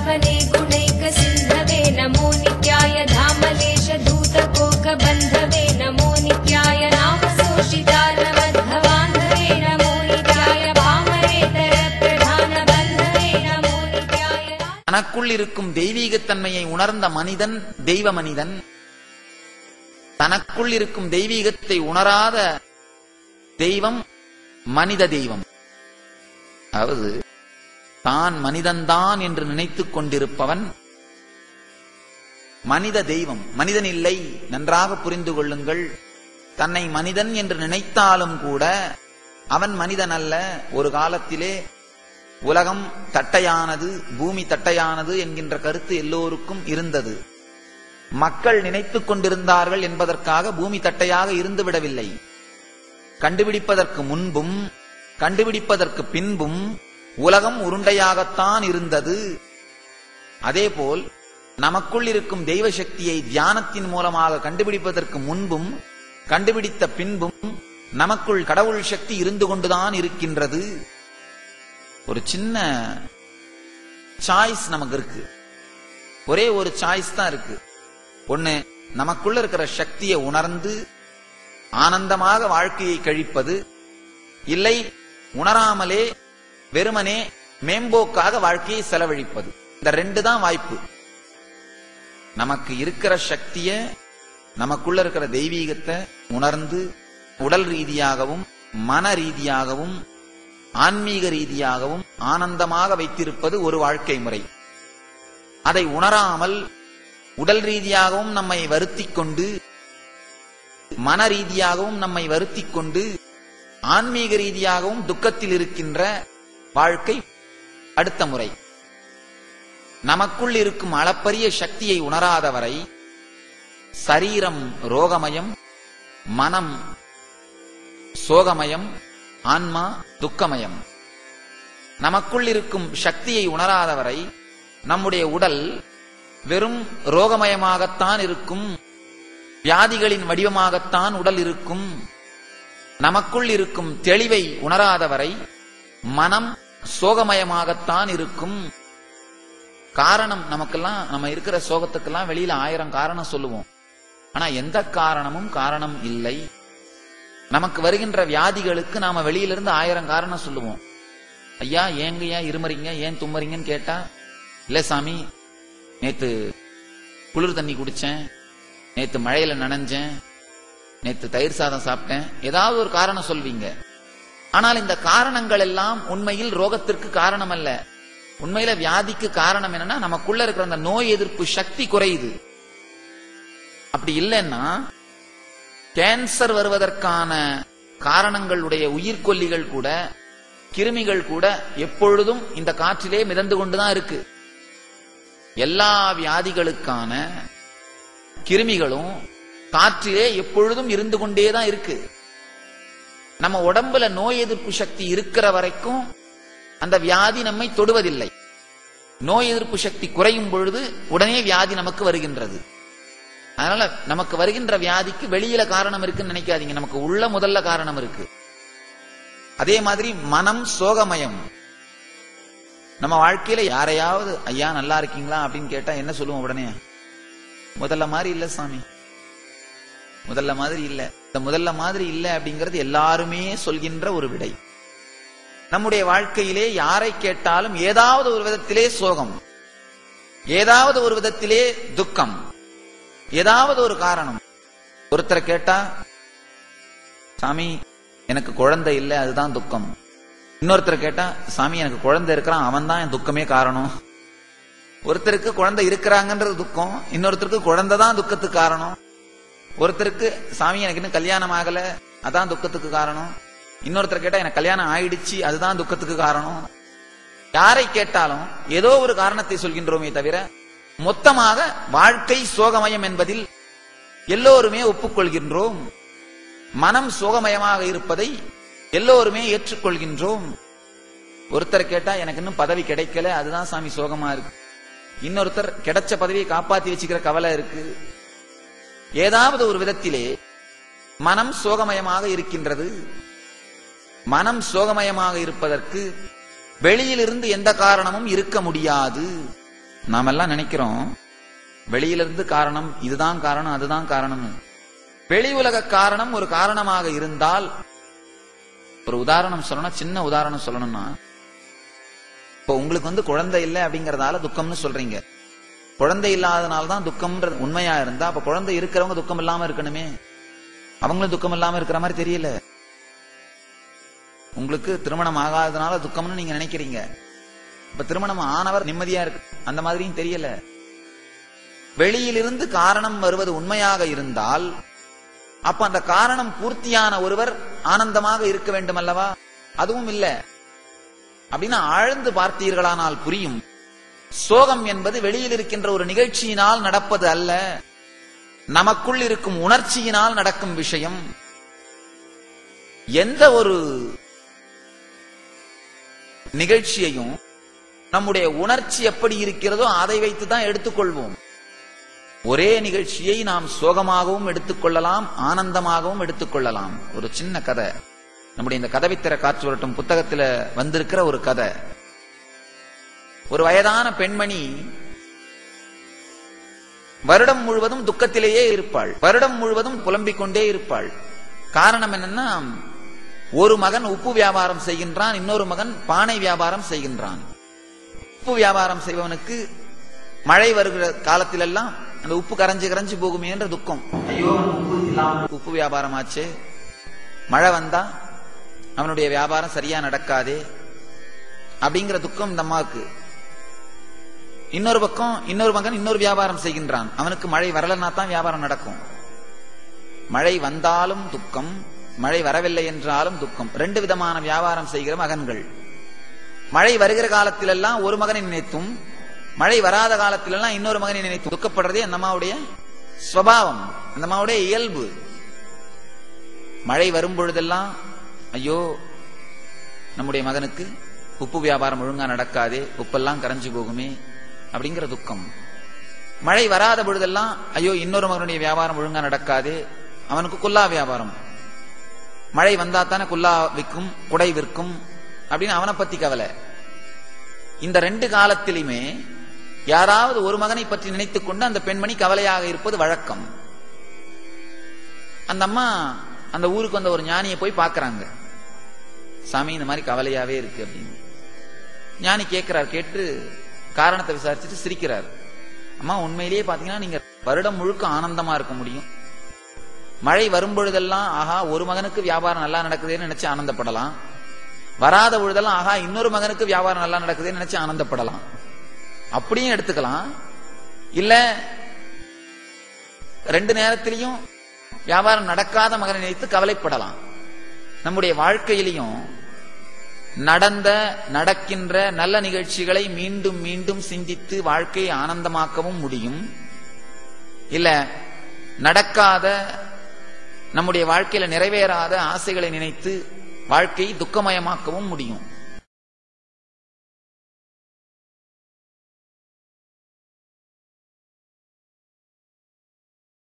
पावने गुणैक सिन्धवे नमो नित्याय धामलेश धूतकोकबन्धवे नमो नित्याय नाम शोषितारवद्धवान्धवे नमो नित्याय पामरेतर प्रधान बन्धवे नमो नित्याय தனக்குள் இருக்கும் தெய்வீகத்தன்மையை உணர்ந்த மனிதன் தெய்வ மனிதன் தனக்குள் இருக்கும் தெய்வீகத்தை உணராத தெய்வம் மனித தெய்வம் அதாவது தான் மனிதன்தான் என்று நினைத்துக் கொண்டிருப்பவன் மனித தெய்வம் மனிதன் இல்லை நன்றாக புரிந்து கொள்ளுங்கள் தன்னை மனிதன் என்று நினைத்தாலும் கூட அவன் மனிதன் அல்ல ஒரு காலத்திலே உலகம் தட்டையானது பூமி தட்டையானது என்கின்ற கருத்து எல்லோருக்கும் இருந்தது மக்கள் நினைத்துக் கொண்டிருந்தார்கள் என்பதற்காக பூமி தட்டையாக இருந்து விடவில்லை கண்டுபிடிப்பதற்கு முன்பும் கண்டுபிடிப்பதற்கு பின்பும் உலகம் உருண்டையாகத்தான் இருந்தது அதேபோல் நமக்குள் இருக்கும் தெய்வ சக்தியை தியானத்தின் மூலமாக கண்டுபிடிப்பதற்கு முன்பும் கண்டுபிடித்த பின்பும் நமக்குள் கடவுள் சக்தி இருந்து கொண்டுதான் இருக்கின்றது ஒரு சின்ன சாய்ஸ் நமக்கு இருக்கு ஒரே ஒரு சாய்ஸ் தான் இருக்கு ஒண்ணு நமக்குள்ள இருக்கிற சக்தியை உணர்ந்து ஆனந்தமாக வாழ்க்கையை கழிப்பது இல்லை உணராமலே வெறுமனே மேம்போக்காக வாழ்க்கையை செலவழிப்பது இந்த ரெண்டு தான் வாய்ப்பு நமக்கு இருக்கிற சக்திய நமக்குள்ள இருக்கிற தெய்வீகத்தை உணர்ந்து உடல் ரீதியாகவும் மன ரீதியாகவும் ஆன்மீக ரீதியாகவும் ஆனந்தமாக வைத்திருப்பது ஒரு வாழ்க்கை முறை அதை உணராமல் உடல் ரீதியாகவும் நம்மை வருத்திக் கொண்டு மன ரீதியாகவும் நம்மை வருத்திக் கொண்டு ஆன்மீக ரீதியாகவும் துக்கத்தில் இருக்கின்ற வாழ்க்கை அடுத்த முறை நமக்குள் இருக்கும் அளப்பரிய சக்தியை உணராதவரை சரீரம் ரோகமயம் மனம் சோகமயம் ஆன்மா துக்கமயம் நமக்குள் இருக்கும் சக்தியை உணராதவரை நம்முடைய உடல் வெறும் ரோகமயமாகத்தான் இருக்கும் வியாதிகளின் வடிவமாகத்தான் உடல் இருக்கும் நமக்குள் இருக்கும் தெளிவை உணராதவரை மனம் சோகமயமாகத்தான் இருக்கும் காரணம் நமக்கெல்லாம் நம்ம இருக்கிற சோகத்துக்கெல்லாம் வெளியில ஆயிரம் காரணம் சொல்லுவோம் ஆனா எந்த காரணமும் காரணம் இல்லை நமக்கு வருகின்ற வியாதிகளுக்கு நாம வெளியிலிருந்து ஆயிரம் காரணம் சொல்லுவோம் ஐயா ஏங்க ஏன் இருமறீங்க ஏன் தும்மறீங்கன்னு கேட்டா இல்ல சாமி நேத்து குளிர் தண்ணி குடிச்சேன் நேத்து மழையில நனைஞ்சேன் நேத்து தயிர் சாதம் சாப்பிட்டேன் ஏதாவது ஒரு காரணம் சொல்வீங்க ஆனால் இந்த காரணங்கள் எல்லாம் உண்மையில் ரோகத்திற்கு காரணம் அல்ல உண்மையில வியாதிக்கு காரணம் என்னன்னா நமக்குள்ள இருக்கிற அந்த நோய் எதிர்ப்பு சக்தி குறையுது அப்படி இல்லைன்னா கேன்சர் வருவதற்கான காரணங்களுடைய உயிர்கொல்லிகள் கூட கிருமிகள் கூட எப்பொழுதும் இந்த காற்றிலே மிதந்து கொண்டுதான் இருக்கு எல்லா வியாதிகளுக்கான கிருமிகளும் காற்றிலே எப்பொழுதும் இருந்து கொண்டேதான் இருக்கு நம்ம உடம்புல நோய் எதிர்ப்பு சக்தி இருக்கிற வரைக்கும் அந்த வியாதி நம்மை தொடுவதில்லை நோய் எதிர்ப்பு சக்தி குறையும் பொழுது உடனே வியாதி நமக்கு வருகின்றது அதனால நமக்கு வருகின்ற வியாதிக்கு வெளியில காரணம் இருக்குன்னு நினைக்காதீங்க நமக்கு உள்ள முதல்ல காரணம் இருக்கு அதே மாதிரி மனம் சோகமயம் நம்ம வாழ்க்கையில யாரையாவது ஐயா நல்லா இருக்கீங்களா அப்படின்னு கேட்டா என்ன சொல்லுவோம் உடனே முதல்ல மாதிரி இல்ல சாமி முதல்ல மாதிரி இல்ல இந்த முதல்ல மாதிரி இல்ல அப்படிங்கிறது எல்லாருமே சொல்கின்ற ஒரு விடை நம்முடைய வாழ்க்கையிலே யாரை கேட்டாலும் ஏதாவது ஒரு விதத்திலே சோகம் ஏதாவது ஒரு விதத்திலே துக்கம் ஏதாவது ஒரு காரணம் ஒருத்தரை கேட்டா சாமி எனக்கு குழந்தை இல்லை அதுதான் துக்கம் இன்னொருத்தர் கேட்டா சாமி எனக்கு குழந்தை இருக்கிறான் அவன் தான் என் துக்கமே காரணம் ஒருத்தருக்கு குழந்தை இருக்கிறாங்கன்றது துக்கம் இன்னொருத்தருக்கு குழந்தை தான் துக்கத்துக்கு காரணம் ஒருத்தருக்கு சாமி எனக்கு இன்னும் கல்யாணம் ஆகல அதான் துக்கத்துக்கு காரணம் இன்னொருத்தர் கேட்டா எனக்கு கல்யாணம் ஆயிடுச்சு அதுதான் துக்கத்துக்கு காரணம் யாரை கேட்டாலும் ஏதோ ஒரு காரணத்தை சொல்கின்றோமே தவிர மொத்தமாக வாழ்க்கை சோகமயம் என்பதில் எல்லோருமே ஒப்புக்கொள்கின்றோம் மனம் சோகமயமாக இருப்பதை எல்லோருமே ஏற்றுக்கொள்கின்றோம் ஒருத்தர் கேட்டா எனக்கு இன்னும் பதவி கிடைக்கல அதுதான் சாமி சோகமா இருக்கு இன்னொருத்தர் கிடைச்ச பதவியை காப்பாத்தி வச்சுக்கிற கவலை இருக்கு ஏதாவது ஒரு விதத்திலே மனம் சோகமயமாக இருக்கின்றது மனம் சோகமயமாக இருப்பதற்கு வெளியிலிருந்து எந்த காரணமும் இருக்க முடியாது நாமெல்லாம் நினைக்கிறோம் வெளியிலிருந்து காரணம் இதுதான் காரணம் அதுதான் காரணம்னு வெளி உலக காரணம் ஒரு காரணமாக இருந்தால் ஒரு உதாரணம் சொல்லணும் சின்ன உதாரணம் சொல்லணும்னா இப்போ உங்களுக்கு வந்து குழந்தை இல்லை அப்படிங்கறதால துக்கம்னு சொல்றீங்க குழந்தை இல்லாதனால தான் துக்கம்ன்றது உண்மையா இருந்தா அப்ப குழந்தை இருக்கிறவங்க துக்கம் இல்லாம இருக்கணுமே அவங்களும் துக்கம் இல்லாம இருக்கிற மாதிரி தெரியல உங்களுக்கு திருமணம் ஆகாதனால துக்கம்னு நீங்க நினைக்கிறீங்க இப்ப திருமணம் ஆனவர் நிம்மதியா இருக்கு அந்த மாதிரியும் தெரியல வெளியிலிருந்து காரணம் வருவது உண்மையாக இருந்தால் அப்ப அந்த காரணம் பூர்த்தியான ஒருவர் ஆனந்தமாக இருக்க வேண்டும் அல்லவா அதுவும் இல்ல அப்படின்னு ஆழ்ந்து பார்த்தீர்களானால் புரியும் சோகம் என்பது வெளியில் இருக்கின்ற ஒரு நிகழ்ச்சியினால் நடப்பது அல்ல நமக்குள் இருக்கும் உணர்ச்சியினால் நடக்கும் விஷயம் எந்த ஒரு நிகழ்ச்சியையும் நம்முடைய உணர்ச்சி எப்படி இருக்கிறதோ அதை வைத்து தான் எடுத்துக்கொள்வோம் ஒரே நிகழ்ச்சியை நாம் சோகமாகவும் எடுத்துக்கொள்ளலாம் ஆனந்தமாகவும் எடுத்துக்கொள்ளலாம் ஒரு சின்ன கதை நம்முடைய இந்த கதவித்திர காற்று வரட்டும் புத்தகத்துல வந்திருக்கிற ஒரு கதை ஒரு வயதான பெண்மணி வருடம் முழுவதும் துக்கத்திலேயே இருப்பாள் வருடம் முழுவதும் புலம்பிக் கொண்டே இருப்பாள் காரணம் என்னன்னா ஒரு மகன் உப்பு வியாபாரம் செய்கின்றான் இன்னொரு மகன் பானை வியாபாரம் செய்கின்றான் உப்பு வியாபாரம் செய்பவனுக்கு மழை வருகிற காலத்திலெல்லாம் அந்த உப்பு கரைஞ்சு கரைஞ்சு போகுமே என்ற துக்கம் ஐயோ உப்பு இல்லாம உப்பு வியாபாரம் ஆச்சு மழை வந்தா அவனுடைய வியாபாரம் சரியா நடக்காதே அப்படிங்கிற துக்கம் இந்த அம்மாவுக்கு இன்னொரு பக்கம் இன்னொரு மகன் இன்னொரு வியாபாரம் செய்கின்றான் அவனுக்கு மழை வரலன்னா தான் வியாபாரம் நடக்கும் மழை வந்தாலும் துக்கம் மழை வரவில்லை என்றாலும் துக்கம் ரெண்டு விதமான வியாபாரம் செய்கிற மகன்கள் மழை வருகிற காலத்திலெல்லாம் ஒரு மகனை நினைத்தும் மழை வராத காலத்திலெல்லாம் இன்னொரு மகனை நினைத்து துக்கப்படுறதே அந்த அம்மாவுடைய ஸ்வபாவம் அந்த அம்மாவுடைய இயல்பு மழை வரும் பொழுதெல்லாம் ஐயோ நம்முடைய மகனுக்கு உப்பு வியாபாரம் ஒழுங்கா நடக்காதே உப்பெல்லாம் கரைஞ்சு போகுமே அப்படிங்கிற துக்கம் மழை வராத பொழுதெல்லாம் ஐயோ இன்னொரு மகனுடைய வியாபாரம் ஒழுங்கா நடக்காதே அவனுக்கு குல்லா வியாபாரம் மழை வந்தா தானே குல்லா விற்கும் குடை விற்கும் அப்படின்னு அவனை பத்தி கவலை இந்த ரெண்டு காலத்திலுமே யாராவது ஒரு மகனை பற்றி நினைத்துக் கொண்டு அந்த பெண்மணி கவலையாக இருப்பது வழக்கம் அந்த அம்மா அந்த ஊருக்கு வந்த ஒரு ஞானியை போய் பார்க்கறாங்க சாமி இந்த மாதிரி கவலையாவே இருக்கு அப்படின்னு ஞானி கேட்கிறார் கேட்டு காரணத்தை விசாரிச்சுட்டு சிரிக்கிறார் அம்மா உண்மையிலேயே பாத்தீங்கன்னா நீங்க வருடம் முழுக்க ஆனந்தமா இருக்க முடியும் மழை வரும் பொழுதெல்லாம் ஆஹா ஒரு மகனுக்கு வியாபாரம் நல்லா நடக்குதுன்னு நினைச்சு ஆனந்தப்படலாம் வராத பொழுதெல்லாம் ஆஹா இன்னொரு மகனுக்கு வியாபாரம் நல்லா நடக்குதுன்னு நினைச்சு ஆனந்தப்படலாம் அப்படியும் எடுத்துக்கலாம் இல்ல ரெண்டு நேரத்திலையும் வியாபாரம் நடக்காத மகனை நினைத்து கவலைப்படலாம் நம்முடைய வாழ்க்கையிலையும் நடந்த நடக்கின்ற நல்ல நிகழ்ச்சிகளை மீண்டும் மீண்டும் சிந்தித்து வாழ்க்கையை ஆனந்தமாக்கவும் முடியும் இல்ல நடக்காத நம்முடைய வாழ்க்கையில நிறைவேறாத ஆசைகளை நினைத்து வாழ்க்கையை துக்கமயமாக்கவும் முடியும்